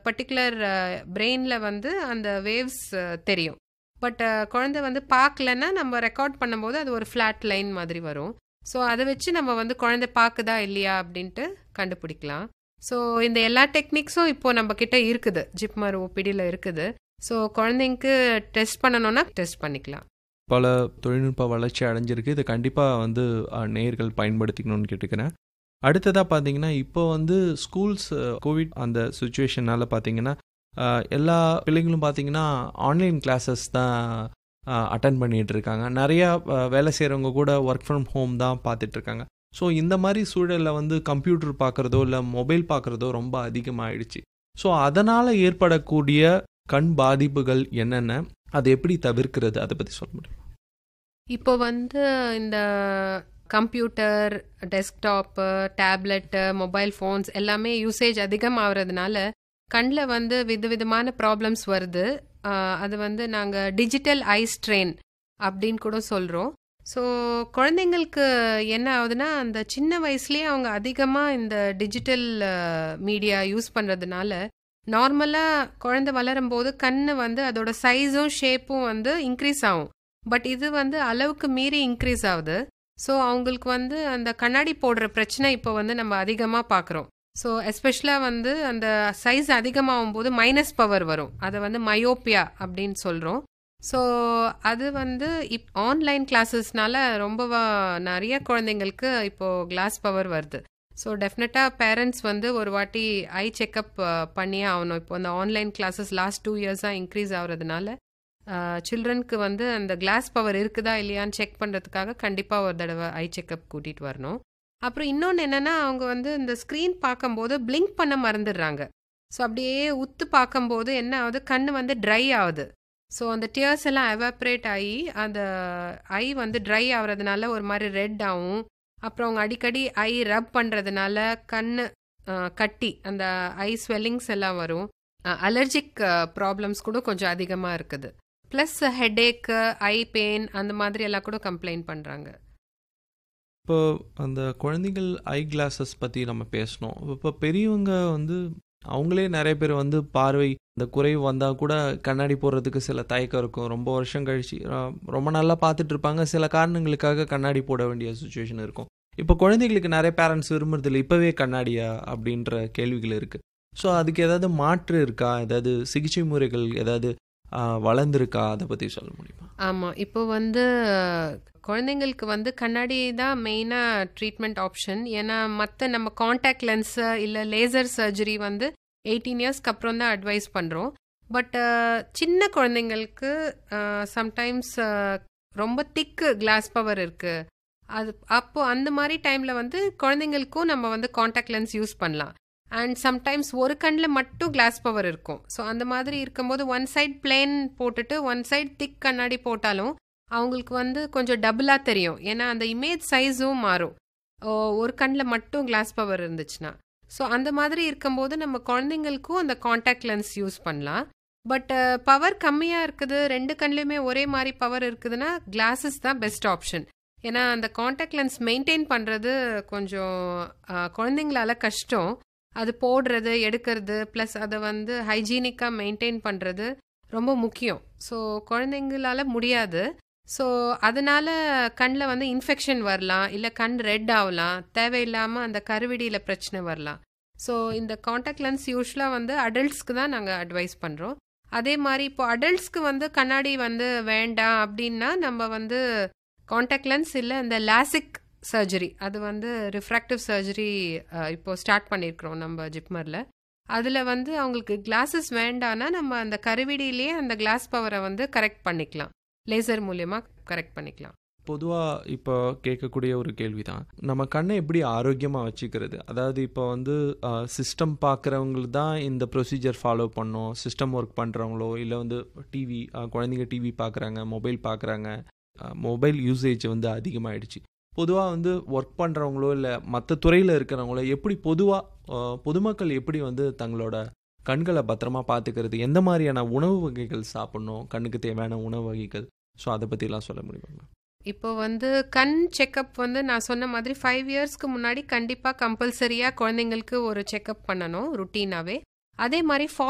particular பிரெயினில் வந்து அந்த வேவ்ஸ் தெரியும் பட் குழந்தை வந்து பார்க்கலன்னா நம்ம ரெக்கார்ட் பண்ணும்போது அது ஒரு ஃப்ளாட் லைன் மாதிரி வரும் ஸோ அதை வச்சு நம்ம வந்து குழந்தை பார்க்குதா இல்லையா அப்படின்ட்டு கண்டுபிடிக்கலாம் ஸோ இந்த எல்லா டெக்னிக்ஸும் இப்போ நம்ம கிட்ட இருக்குது ஜிப்மர் ஓபிடியில் இருக்குது ஸோ குழந்தைங்களுக்கு டெஸ்ட் பண்ணணும்னா டெஸ்ட் பண்ணிக்கலாம் பல தொழில்நுட்ப வளர்ச்சி அடைஞ்சிருக்கு இதை கண்டிப்பாக வந்து அஹ், நேயர்கள் பயன்படுத்திக்கணும்னு கேட்டுக்கிறேன் அடுத்ததாக பார்த்தீங்கன்னா இப்போ வந்து ஸ்கூல்ஸ் கோவிட் அந்த சுச்சுவேஷனால் பார்த்தீங்கன்னா அஹ், எல்லா பிள்ளைங்களும் பார்த்தீங்கன்னா ஆன்லைன் கிளாஸஸ் தான் அட்டன் பண்ணிட்டு இருக்காங்க நிறையா அஹ், வேலை செய்கிறவங்க கூட ஒர்க் ஃப்ரம் ஹோம் தான் பார்த்துட்டு இருக்காங்க ஸோ இந்த மாதிரி சூழலில் வந்து கம்ப்யூட்டர் பார்க்குறதோ இல்லை மொபைல் பார்க்குறதோ ரொம்ப அதிகமாகிடுச்சு ஸோ அதனால் ஏற்படக்கூடிய கண் பாதிப்புகள் என்னென்ன அதை எப்படி தவிர்க்கிறது அதை பற்றி சொல்ல முடியும் இப்போ வந்து இந்த computer desktop tablet mobile phones எல்லாமே யூசேஜ் அதிகமாகிறதுனால கண்ணில் வந்து விதவிதமான ப்ராப்ளம்ஸ் வருது ஆஹ் அது வந்து நாங்கள் டிஜிட்டல் ஐ ஸ்ட்ரெயின் அப்படின்னு கூட சொல்கிறோம் ஸோ குழந்தைங்களுக்கு என்ன ஆகுதுன்னா அந்த சின்ன வயசுலேயே அவங்க அதிகமாக இந்த டிஜிட்டல் மீடியா யூஸ் பண்ணுறதுனால நார்மலாக குழந்தை வளரும்போது கண்ணு வந்து அதோட சைஸும் ஷேப்பும் வந்து இன்க்ரீஸ் ஆகும் பட் இது வந்து அளவுக்கு மீறி இன்க்ரீஸ் ஆகுது ஸோ அவங்களுக்கு வந்து அந்த கண்ணாடி போடுற பிரச்சனை இப்போ வந்து நம்ம அதிகமாக பார்க்குறோம் ஸோ எஸ்பெஷலாக வந்து அந்த சைஸ் அதிகமாகும் போது மைனஸ் பவர் வரும் அதை வந்து மயோப்பியா அப்படின்னு சொல்கிறோம் ஸோ அது வந்து இப் ஆன்லைன் கிளாஸஸ்னால ரொம்ப வ- நிறைய குழந்தைங்களுக்கு இப்போது கிளாஸ் பவர் வருது ஸோ டெஃபினட்டாக பேரண்ட்ஸ் வந்து ஒரு வாட்டி ஐ செக்கப் பண்ணியே ஆகணும் இப்போ அந்த ஆன்லைன் கிளாஸஸ் லாஸ்ட் டூ இயர்ஸாக இன்க்ரீஸ் ஆகுறதுனால சில்ட்ரனுக்கு வந்து அந்த கிளாஸ் பவர் இருக்குதா இல்லையான்னு செக் பண்ணுறதுக்காக கண்டிப்பாக ஒரு தடவை ஐ செக்கப் கூட்டிகிட்டு வரணும் அப்புறம் இன்னொன்று என்னென்னா அவங்க வந்து இந்த ஸ்க்ரீன் பார்க்கும்போது பிளிங்க் பண்ண மறந்துடுறாங்க ஸோ அப்படியே உத்து பார்க்கும்போது என்ன ஆகுது கண் வந்து ட்ரை ஆகுது ஸோ அந்த டியர்ஸ் எல்லாம் எவாப்ரேட் ஆகி அந்த ஐ வந்து ட்ரை ஆகுறதுனால ஒரு மாதிரி ரெட் ஆகும் அப்புறம் அவங்க அடிக்கடி ஐ ரப் பண்ணுறதுனால கண் கட்டி அந்த ஐ ஸ்வெல்லிங்ஸ் எல்லாம் வரும் அலர்ஜிக் ப்ராப்ளம்ஸ் கூட கொஞ்சம் அதிகமாக இருக்குது ப்ளஸ் ஹெடேக்கு ஐ பெயின் அந்த மாதிரி எல்லாம் கூட கம்ப்ளைண்ட் பண்ணுறாங்க இப்போ அந்த குழந்தைகள் ஐ கிளாஸஸ் பற்றி நம்ம பேசணும் இப்போ பெரியவங்க வந்து அவங்களே நிறைய பேர் வந்து பார்வை இந்த குறைவு வந்தால் கூட கண்ணாடி போடுறதுக்கு சில தயக்கம் இருக்கும் ரொம்ப வருஷம் கழிச்சு அஹ், ரொம்ப நல்லா பார்த்துட்டு இருப்பாங்க சில காரணங்களுக்காக கண்ணாடி போட வேண்டிய சுச்சுவேஷன் இருக்கும் இப்போ குழந்தைகளுக்கு நிறைய பேரண்ட்ஸ் விரும்புறதில்ல இப்போவே கண்ணாடியா அப்படின்ற கேள்விகள் இருக்குது ஸோ அதுக்கு ஏதாவது மாற்று இருக்கா ஏதாவது சிகிச்சை முறைகள் ஏதாவது அஹ், வளர்ந்திருக்கா அதை பற்றி சொல்ல முடியுமா ஆமாம் இப்போ வந்து குழந்தைங்களுக்கு வந்து கண்ணாடி தான் மெயினாக ட்ரீட்மெண்ட் ஆப்ஷன் ஏன்னா மற்ற நம்ம காண்டாக்ட் லென்ஸு இல்லை லேசர் சர்ஜரி வந்து எயிட்டீன் இயர்ஸ்க்கு அப்புறம் தான் அட்வைஸ் பண்ணுறோம் பட் சின்ன குழந்தைங்களுக்கு சம்டைம்ஸ் ரொம்ப திக்கு கிளாஸ் பவர் இருக்குது அது அப்போ அந்த மாதிரி டைமில் வந்து குழந்தைங்களுக்கும் நம்ம வந்து காண்டாக்ட் லென்ஸ் யூஸ் பண்ணலாம் அண்ட் சம்டைம்ஸ் ஒரு கண்ணில் மட்டும் கிளாஸ் பவர் இருக்கும் ஸோ அந்த மாதிரி இருக்கும்போது ஒன் சைட் பிளேன் போட்டுட்டு ஒன் சைட் திக் கண்ணாடி போட்டாலும் அவங்களுக்கு வந்து கொஞ்சம் டபுளாக தெரியும் ஏன்னா அந்த இமேஜ் சைஸும் மாறும் ஓ, ஒரு கண்ணில் மட்டும் கிளாஸ் பவர் இருந்துச்சுன்னா ஸோ அந்த மாதிரி இருக்கும்போது நம்ம குழந்தைங்களுக்கும் அந்த காண்டாக்ட் லென்ஸ் யூஸ் பண்ணலாம் பட் பவர் கம்மியாக இருக்குது ரெண்டு கண்ணுலையுமே ஒரே மாதிரி பவர் இருக்குதுன்னா கிளாஸஸ் தான் பெஸ்ட் ஆப்ஷன் ஏன்னா அந்த காண்டாக்ட் லென்ஸ் மெயின்டைன் பண்ணுறது கொஞ்சம் அஹ், குழந்தைங்களால கஷ்டம் அது போடுறது எடுக்கிறது ப்ளஸ் அதை வந்து ஹைஜீனிக்காக மெயின்டைன் பண்ணுறது ரொம்ப முக்கியம் ஸோ குழந்தைங்களால முடியாது ஸோ அதனால கண்ணில் வந்து இன்ஃபெக்ஷன் வரலாம் இல்லை கண் ரெட் ஆகலாம் தேவையில்லாமல் அந்த கருவிடியில் பிரச்சனை வரலாம் ஸோ இந்த காண்டாக்ட் லென்ஸ் யூஸ்வலாக வந்து அடல்ட்ஸ்க்கு தான் நாங்கள் அட்வைஸ் பண்ணுறோம் அதே மாதிரி இப்போ அடல்ட்ஸ்க்கு வந்து கண்ணாடி வந்து வேண்டாம் அப்படின்னா நம்ம வந்து காண்டாக்ட் லென்ஸ் இல்லை இந்த லாசிக் சர்ஜரி அது வந்து ரிஃப்ராக்டிவ் சர்ஜரி இப்போ ஸ்டார்ட் பண்ணியிருக்கிறோம் நம்ம ஜிப்மரில் அதில் வந்து அவங்களுக்கு கிளாஸஸ் வேண்டான்னா நம்ம அந்த கருவிடியிலேயே அந்த கிளாஸ் பவரை வந்து கரெக்ட் பண்ணிக்கலாம் லேசர் மூலயமா கரெக்ட் பண்ணிக்கலாம் பொதுவாக இப்போ கேட்கக்கூடிய ஒரு கேள்வி தான் நம்ம கண்ணை எப்படி ஆரோக்கியமாக வச்சுக்கிறது அதாவது இப்போ வந்து சிஸ்டம் பார்க்குறவங்களுக்கு தான் இந்த ப்ரொசீஜர் ஃபாலோ பண்ணோம் சிஸ்டம் ஒர்க் பண்ணுறவங்களோ இல்லை வந்து டிவி குழந்தைங்க டிவி பார்க்குறாங்க மொபைல் பார்க்குறாங்க மொபைல் யூசேஜ் வந்து அதிகமாகிடுச்சு பொதுவாக வந்து ஒர்க் பண்ணுறவங்களோ இல்லை மற்ற துறையில் இருக்கிறவங்களோ எப்படி பொதுவாக பொதுமக்கள் எப்படி வந்து தங்களோட கண்களை பத்திரமா பார்த்துக்கிறது எந்த மாதிரியான உணவு வகைகள் சாப்பிடணும் கண்ணுக்கு தேவையான உணவு வகைகள் ஸோ அதை பற்றிலாம் சொல்ல முடியுமா இப்போ வந்து கண் செக்கப் வந்து நான் சொன்ன மாதிரி ஃபைவ் இயர்ஸ்க்கு முன்னாடி கண்டிப்பாக கம்பல்சரியாக குழந்தைங்களுக்கு ஒரு செக்கப் பண்ணணும் ருட்டீனாகவே அதே மாதிரி